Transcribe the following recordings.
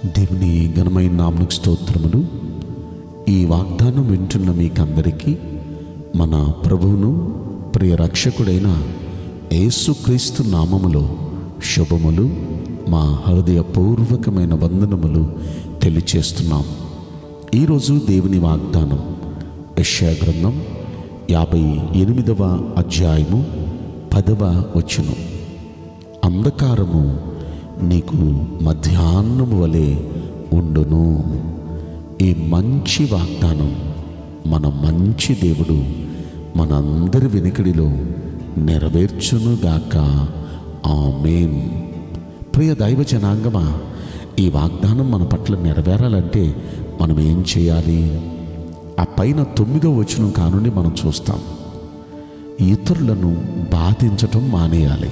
దేవుని ఘనమైన నామకు స్తోత్రములు ఈ వాగ్దానం వింటున్న మీకందరికీ మన ప్రభువును ప్రియ రక్షకుడైన యేసుక్రీస్తు నామములో శుభములు మా హృదయపూర్వకమైన వందనములు తెలియచేస్తున్నాం ఈరోజు దేవుని వాగ్దానం యెషయా గ్రంథం యాభై ఎనిమిదవ అధ్యాయము పదవ వచనం అంధకారము నీకు మధ్యాహ్నము వలె ఉండును ఈ మంచి వాగ్దానం మన మంచి దేవుడు మనందరి వెనుకడిలో నెరవేర్చునుగాక ఆమేన్ ప్రియ దైవ జనాంగమా ఈ వాగ్దానం మన పట్ల నెరవేరాలంటే మనం ఏం చేయాలి ఆ పైన తొమ్మిదో వచనం కానుండి మనం చూస్తాం ఇతరులను బాధించటం మానేయాలి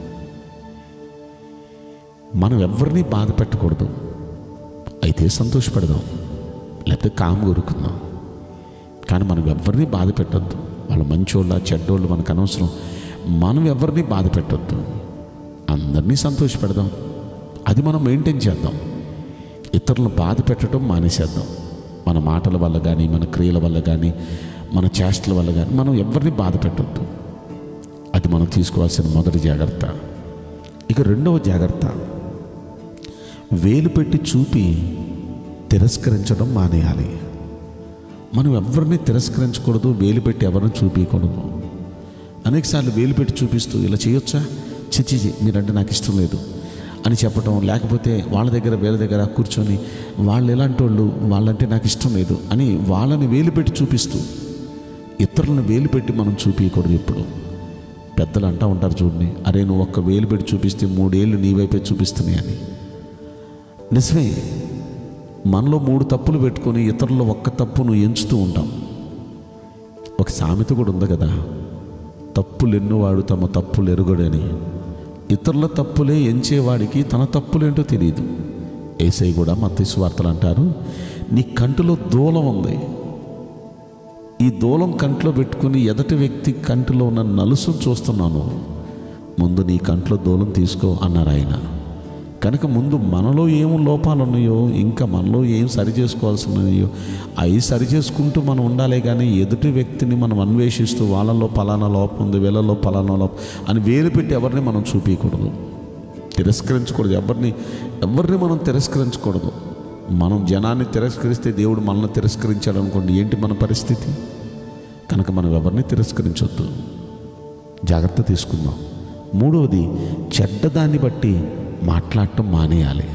మనం ఎవరిని బాధ పెట్టకూడదు అయితే సంతోషపడదాం లేకపోతే కాము కొరుకుందాం కానీ మనం ఎవరిని బాధ పెట్టద్దు వాళ్ళు మంచోళ్ళ చెడ్డోళ్ళు మనకు అనవసరం మనం ఎవరిని బాధ పెట్టద్దు అందరినీ సంతోషపెడదాం అది మనం మెయింటైన్ చేద్దాం ఇతరులను బాధ పెట్టడం మానేసేద్దాం మన మాటల వల్ల కానీ మన క్రియల వల్ల కానీ మన చేష్టల వల్ల కానీ మనం ఎవరిని బాధ పెట్టద్దు అది మనం తీసుకోవాల్సిన మొదటి జాగ్రత్త ఇక రెండవ జాగ్రత్త వేలు పెట్టి చూపి తిరస్కరించడం మానేయాలి మనం ఎవరిని తిరస్కరించకూడదు వేలు పెట్టి ఎవరిని చూపించకూడదు అనేకసార్లు వేలు పెట్టి చూపిస్తూ ఇలా చేయొచ్చా చిచి మీరంటే నాకు ఇష్టం లేదు అని చెప్పటం లేకపోతే వాళ్ళ దగ్గర వీళ్ళ దగ్గర కూర్చొని వాళ్ళు ఎలాంటి వాళ్ళు వాళ్ళంటే నాకు ఇష్టం లేదు అని వాళ్ళని వేలు పెట్టి చూపిస్తూ ఇతరులను వేలు పెట్టి మనం చూపించకూడదు ఎప్పుడు పెద్దలు అంటూ ఉంటారు చూడండి అరే నువ్వు ఒక్క వేలు పెట్టి చూపిస్తే మూడేళ్ళు నీ వైపే చూపిస్తున్నాయి అని నిజమే మనలో మూడు తప్పులు పెట్టుకొని ఇతరుల్లో ఒక్క తప్పును ఎంచుతూ ఉంటాం ఒక సామెత కూడా ఉంది కదా తప్పులు ఎన్నువాడు తమ తప్పులు ఎరుగడని ఇతరుల తప్పులే ఎంచేవాడికి తన తప్పులేంటో తెలియదు ఏసై కూడా మత్తయి వార్తలు అంటారు నీ కంటిలో దూలం ఉంది ఈ దూలం కంట్లో పెట్టుకుని ఎదటి వ్యక్తి కంటిలో ఉన్న నలుసును చూస్తున్నాను ముందు నీ కంట్లో దూలం తీసుకో అన్నారు ఆయన కనుక ముందు మనలో ఏం లోపాలు ఉన్నాయో ఇంకా మనలో ఏం సరి చేసుకోవాల్సి ఉన్నాయో అవి సరి చేసుకుంటూ మనం ఉండాలి కానీ ఎదుటి వ్యక్తిని మనం అన్వేషిస్తూ వాళ్ళలో పలానా లోపం ఉంది వీళ్ళలో పలానా లోపం అని వేలు పెట్టి ఎవరిని మనం చూపించకూడదు తిరస్కరించకూడదు ఎవరిని ఎవరిని మనం తిరస్కరించకూడదు మనం జనాన్ని తిరస్కరిస్తే దేవుడు మనల్ని తిరస్కరించాడు అనుకోండి ఏంటి మన పరిస్థితి కనుక మనం ఎవరిని తిరస్కరించొద్దు జాగ్రత్త తీసుకుందాం మూడవది చెడ్డదాన్ని బట్టి మాట్లాడటం మానేయాలి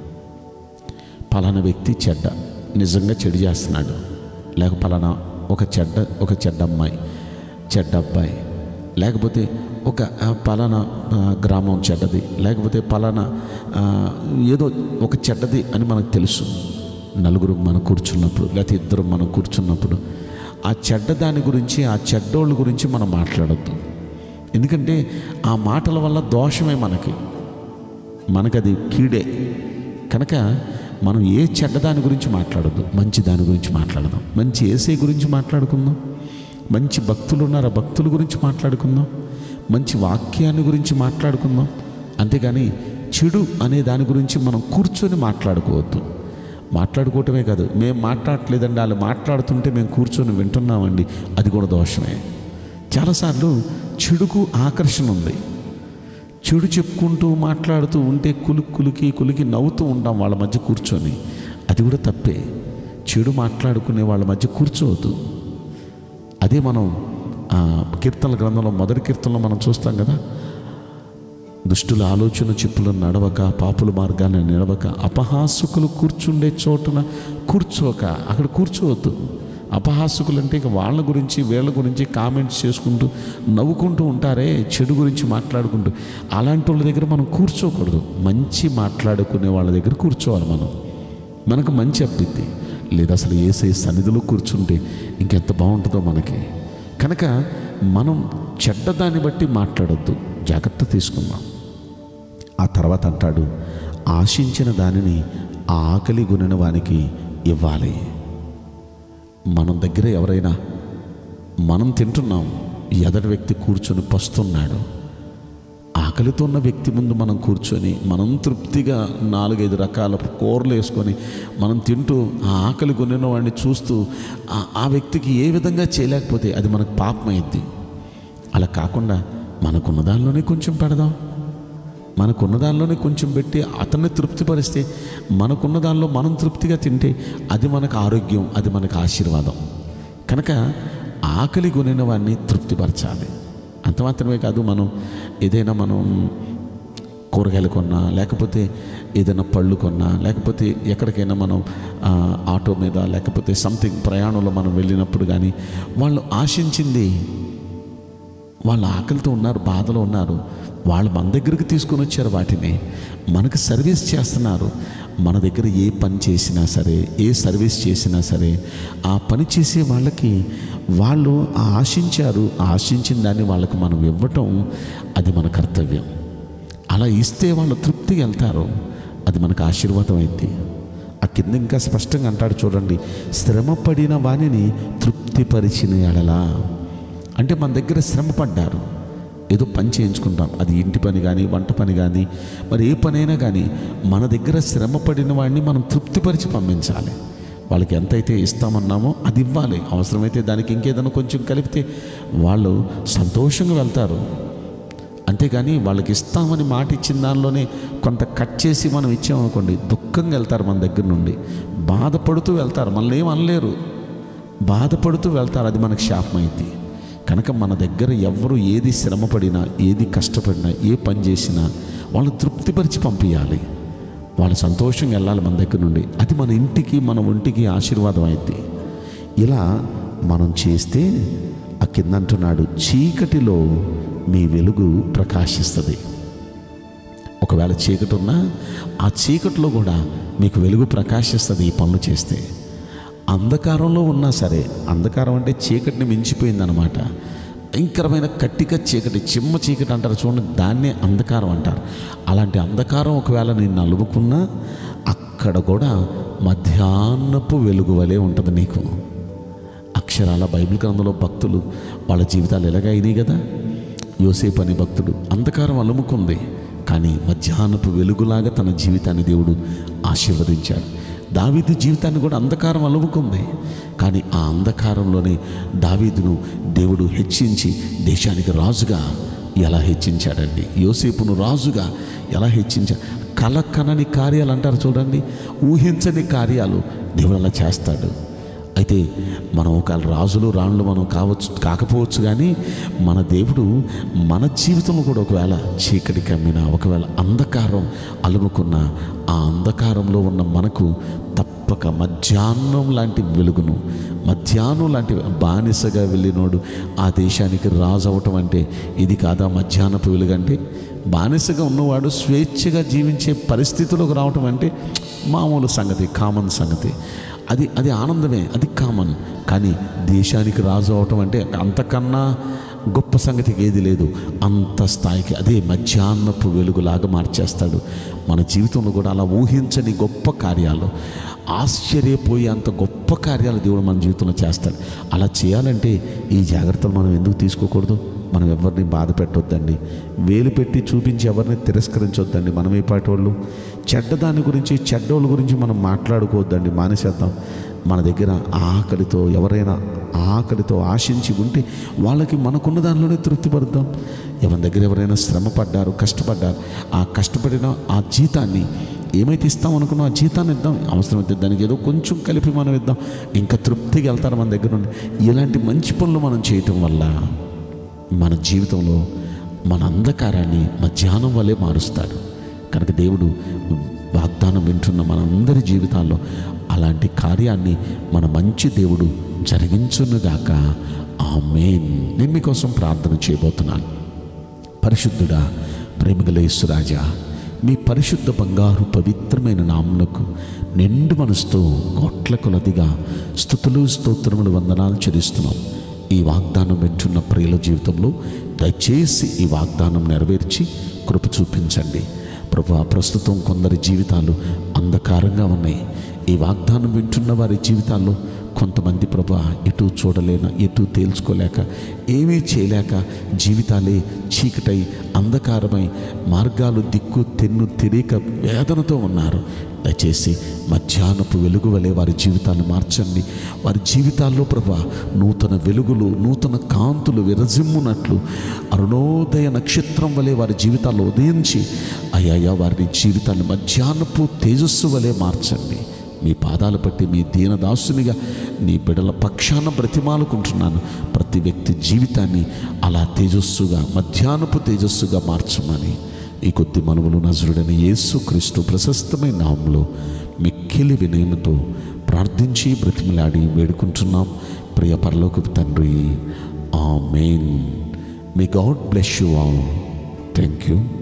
పలానా వ్యక్తి చెడ్డ నిజంగా చెడు చేస్తున్నాడు లేక పలానా ఒక చెడ్డ ఒక చెడ్డ అమ్మాయి చెడ్డ అబ్బాయి లేకపోతే ఒక ఆ, పలానా ఆ, గ్రామం చెడ్డది లేకపోతే పలానా ఆ, ఏదో ఒక చెడ్డది అని మనకు తెలుసు నలుగురు మనం కూర్చున్నప్పుడు లేకపోతే ఇద్దరు మనం కూర్చున్నప్పుడు ఆ చెడ్డ దాని గురించి ఆ చెడ్డోళ్ళ గురించి మనం మాట్లాడద్దు ఎందుకంటే ఆ మాటల వల్ల దోషమే మనకి మనకది కీడే కనుక మనం ఏ చెడ్డదాని గురించి మాట్లాడద్దు మంచి దాని గురించి మాట్లాడదాం మంచి ఏసే గురించి మాట్లాడుకుందాం మంచి భక్తులు ఉన్నారు ఆ భక్తుల గురించి మాట్లాడుకుందాం మంచి వాక్యాన్ని గురించి మాట్లాడుకుందాం అంతేగాని చెడు అనే దాని గురించి మనం కూర్చొని మాట్లాడుకోవద్దు మాట్లాడుకోవటమే కాదు మేము మాట్లాడట్లేదండి వాళ్ళు మాట్లాడుతుంటే మేము కూర్చొని వింటున్నామండి అది కూడా దోషమే చాలాసార్లు చెడుకు ఆకర్షణ ఉంది చెడు చెప్పుకుంటూ మాట్లాడుతూ ఉంటే కులుకు కులికి కులికి నవ్వుతూ ఉంటాం వాళ్ళ మధ్య కూర్చొని అది కూడా తప్పే చెడు మాట్లాడుకునే వాళ్ళ మధ్య కూర్చోవద్దు అదే మనం ఆ, కీర్తనల గ్రంథంలో మొదటి కీర్తనలో మనం చూస్తాం కదా దుష్టుల ఆలోచన చెప్పులను నడవక పాపుల మార్గాన్ని నడవక అపహాసుకులు కూర్చుండే చోటున కూర్చోక అక్కడ కూర్చోవద్దు అపహాసుకులు అంటే ఇక వాళ్ళ గురించి వీళ్ళ గురించి కామెంట్స్ చేసుకుంటూ నవ్వుకుంటూ ఉంటారే చెడు గురించి మాట్లాడుకుంటూ అలాంటి వాళ్ళ దగ్గర మనం కూర్చోకూడదు మంచి మాట్లాడుకునే వాళ్ళ దగ్గర కూర్చోవాలి మనం మనకు మంచి అబ్బిద్ది లేదా అసలు ఏసై సన్నిధిలో కూర్చుంటే ఇంకెంత బాగుంటుందో మనకి కనుక మనం చెడ్డదాన్ని బట్టి మాట్లాడొద్దు జాగ్రత్త తీసుకుందాం ఆ తర్వాత అంటాడు ఆశించిన దానిని ఆ ఆకలి గునిన వానికి ఇవ్వాలి మనం దగ్గర ఎవరైనా మనం తింటున్నాం ఎదటి వ్యక్తి కూర్చొని పస్తున్నాడు ఆకలితో ఉన్న వ్యక్తి ముందు మనం కూర్చొని మనం తృప్తిగా నాలుగైదు రకాల కూరలు వేసుకొని మనం తింటూ ఆ ఆకలి కొనిన వాడిని చూస్తూ ఆ- ఆ వ్యక్తికి ఏ విధంగా చేయలేకపోతే అది మనకు పాపమైంది అలా కాకుండా మనకున్న దానిలోనే కొంచెం పెడదాం మనకున్న దానిలోనే కొంచెం పెట్టి అతన్ని తృప్తిపరిస్తే మనకున్న దానిలో మనం తృప్తిగా తింటే అది మనకు ఆరోగ్యం అది మనకు ఆశీర్వాదం కనుక ఆకలి కొనిన వాడిని తృప్తిపరచాలి అంత మాత్రమే కాదు మనం ఏదైనా మనం కూరగాయలు కొన్నా లేకపోతే ఏదైనా పళ్ళు కొన్నా లేకపోతే ఎక్కడికైనా మనం ఆ, ఆటో మీద లేకపోతే సంథింగ్ ప్రయాణంలో మనం వెళ్ళినప్పుడు కానీ వాళ్ళు ఆశించింది వాళ్ళు ఆకలితో ఉన్నారు బాధలో ఉన్నారు వాళ్ళు మన దగ్గరికి తీసుకొని వచ్చారు వాటిని మనకు సర్వీస్ చేస్తున్నారు మన దగ్గర ఏ పని చేసినా సరే ఏ సర్వీస్ చేసినా సరే ఆ పని చేసే వాళ్ళకి వాళ్ళు ఆశించారు ఆ ఆశించిన దాన్ని వాళ్ళకి మనం ఇవ్వటం అది మన కర్తవ్యం అలా ఇస్తే వాళ్ళు తృప్తిగా వెళ్తారు అది మనకు ఆశీర్వాదం అయింది ఆ కింద ఇంకా స్పష్టంగా అంటాడు చూడండి శ్రమ పడిన వాణిని తృప్తిపరిచిన ఎడలా అంటే మన దగ్గర శ్రమ పడ్డారు ఏదో పని చేయించుకుంటాం అది ఇంటి పని కానీ వంట పని కానీ మరి ఏ పనైనా కానీ మన దగ్గర శ్రమ పడిన వాడిని మనం తృప్తిపరిచి పంపించాలి వాళ్ళకి ఎంతైతే ఇస్తామన్నామో అది ఇవ్వాలి అవసరమైతే దానికి ఇంకేదైనా కొంచెం కలిపితే వాళ్ళు సంతోషంగా వెళ్తారు అంతేగాని వాళ్ళకి ఇస్తామని మాట ఇచ్చిన దానిలోనే కొంత కట్ చేసి మనం ఇచ్చామనుకోండి దుఃఖంగా వెళ్తారు మన దగ్గర నుండి బాధపడుతూ వెళ్తారు మనల్ని ఏం అనలేరు బాధపడుతూ వెళ్తారు అది మనకు శాపమైంది కనుక మన దగ్గర ఎవరు ఏది శ్రమపడినా ఏది కష్టపడినా ఏ పని చేసినా వాళ్ళు తృప్తిపరిచి పంపించాలి వాళ్ళు సంతోషంగా వెళ్ళాలి మన దగ్గర నుండి అది మన ఇంటికి మన ఒంటికి ఆశీర్వాదం అయింది ఇలా మనం చేస్తే ఆ కింద అంటున్నాడు చీకటిలో మీ వెలుగు ప్రకాశిస్తుంది ఒకవేళ చీకటి ఉన్నా ఆ చీకటిలో కూడా మీకు వెలుగు ప్రకాశిస్తుంది ఈ పనులు చేస్తే అంధకారంలో ఉన్నా సరే అంధకారం అంటే చీకటిని మించిపోయిందనమాట భయంకరమైన కట్టిక చీకటి చిమ్మ చీకటి అంటారు చూడండి దాన్నే అంధకారం అంటారు అలాంటి అంధకారం ఒకవేళ నేను అలుముకున్నా అక్కడ కూడా మధ్యాహ్నపు వెలుగు వలె ఉంటుంది నీకు అక్షరాల బైబిల్ గ్రంథంలో భక్తులు వాళ్ళ జీవితాలు ఎలాగ అయినాయి కదా యోసేపు అనే భక్తుడు అంధకారం అలుముకుంది కానీ మధ్యాహ్నపు వెలుగులాగా తన జీవితాన్ని దేవుడు ఆశీర్వదించాడు దావీదు జీవితాన్ని కూడా అంధకారం అలుముకుంది కానీ ఆ అంధకారంలోనే దావీదును దేవుడు హెచ్చించి దేశానికి రాజుగా ఎలా హెచ్చించాడండి యోసేపును రాజుగా ఎలా హెచ్చించాడు కల కనని కార్యాలు అంటారు చూడండి ఊహించని కార్యాలు దేవుడు అలా చేస్తాడు అయితే మనం ఒక రాజులు రాణులు మనం కావచ్చు కాకపోవచ్చు కానీ మన దేవుడు మన జీవితంలో కూడా ఒకవేళ చీకటి కమ్మిన ఒకవేళ అంధకారం అలుముకున్న ఆ అంధకారంలో ఉన్న మనకు తప్పక మధ్యాహ్నం లాంటి వెలుగును మధ్యాహ్నం లాంటి బానిసగా వెళ్ళినోడు ఆ దేశానికి రాజు అవటం అంటే ఇది కాదా మధ్యాహ్నపు వెలుగు అంటే బానిసగా ఉన్నవాడు స్వేచ్ఛగా జీవించే పరిస్థితిలోకి రావటం అంటే మామూలు సంగతి కామన్ సంగతి అది అది ఆనందమే అది కామన్ కానీ దేశానికి రాజు అవటం అంటే అంతకన్నా గొప్ప సంగతికి ఏది లేదు అంత స్థాయికి అదే మధ్యాహ్నపు వెలుగులాగా మార్చేస్తాడు మన జీవితంలో కూడా అలా ఊహించని గొప్ప కార్యాలు ఆశ్చర్యపోయే అంత గొప్ప కార్యాలు దేవుడు మన జీవితంలో చేస్తాడు అలా చేయాలంటే ఈ జాగ్రత్తలు మనం ఎందుకు తీసుకోకూడదు మనం ఎవరిని బాధ పెట్టొద్దండి వేలు పెట్టి చూపించి ఎవరిని తిరస్కరించొద్దండి మనం ఏ పాటి వాళ్ళు చెడ్డదాని గురించి చెడ్డోళ్ళ గురించి మనం మాట్లాడుకోవద్దండి మానేసేద్దాం మన దగ్గర ఆకలితో ఎవరైనా ఆకలితో ఆశించి ఉంటే వాళ్ళకి మనకున్న దానిలోనే తృప్తిపరుద్దాం ఎవరి దగ్గర ఎవరైనా శ్రమ పడ్డారు కష్టపడ్డారు ఆ కష్టపడిన ఆ జీతాన్ని ఏమైతే ఇస్తాం అనుకున్నా ఆ జీతాన్ని ఇద్దాం అవసరమైతే దానికి ఏదో కొంచెం కలిపి మనం ఇద్దాం ఇంకా తృప్తిగా వెళ్తారు మన దగ్గర నుండి ఇలాంటి మంచి పనులు మనం చేయటం వల్ల మన జీవితంలో మన అంధకారాన్ని మధ్యాహ్నం వల్లే మారుస్తాడు కనుక దేవుడు వాగ్దానం వింటున్న మనందరి జీవితాల్లో అలాంటి కార్యాన్ని మన మంచి దేవుడు జరిగించునుగాక ఆమేన్ నేను మీకోసం ప్రార్థన చేయబోతున్నాను పరిశుద్ధుడా ప్రేమగలేశ్వరాజా మీ పరిశుద్ధ బంగారు పవిత్రమైన నామునకు నిండు మనసుతో కోట్ల కొలదిగా స్థుతులు స్తోత్రములు వందనాలు చెల్లిస్తున్నాం ఈ వాగ్దానం వింటున్న ప్రియుల జీవితంలో దయచేసి ఈ వాగ్దానం నెరవేర్చి కృప చూపించండి ప్రభు ప్రస్తుతం కొందరి జీవితాలు అంధకారంగా ఉన్నాయి ఈ వాగ్దానం వింటున్న వారి జీవితాల్లో కొంతమంది ప్రభా ఎటు చూడలేక ఎటు తేల్చుకోలేక ఏమీ చేయలేక జీవితాలే చీకటై అంధకారమై మార్గాలు దిక్కు తెన్ను తెలియక వేదనతో ఉన్నారు దయచేసి మధ్యాహ్నపు వెలుగు వలె వారి జీవితాన్ని మార్చండి వారి జీవితాల్లో ప్రభా నూతన వెలుగులు నూతన కాంతులు విరజిమ్మునట్లు అరుణోదయ నక్షత్రం వలె వారి జీవితాల్లో ఉదయించి అయ్యా వారి జీవితాన్ని మధ్యాహ్నపు తేజస్సు వలె మార్చండి మీ పాదాలు పట్టి మీ దీనదాసునిగా నీ బిడల పక్షాన బ్రతిమాలుకుంటున్నాను ప్రతి వ్యక్తి జీవితాన్ని అలా తేజస్సుగా మధ్యాహ్నపు తేజస్సుగా మార్చమని ఈ కొద్ది మనవులు నజరుడైన యేసు క్రీస్తు ప్రశస్తమైన నామంలో మిక్కిలి వినయముతో ప్రార్థించి బ్రతిమలాడి వేడుకుంటున్నాం ప్రియ పరలోకపు తండ్రి amen may God bless you all thank you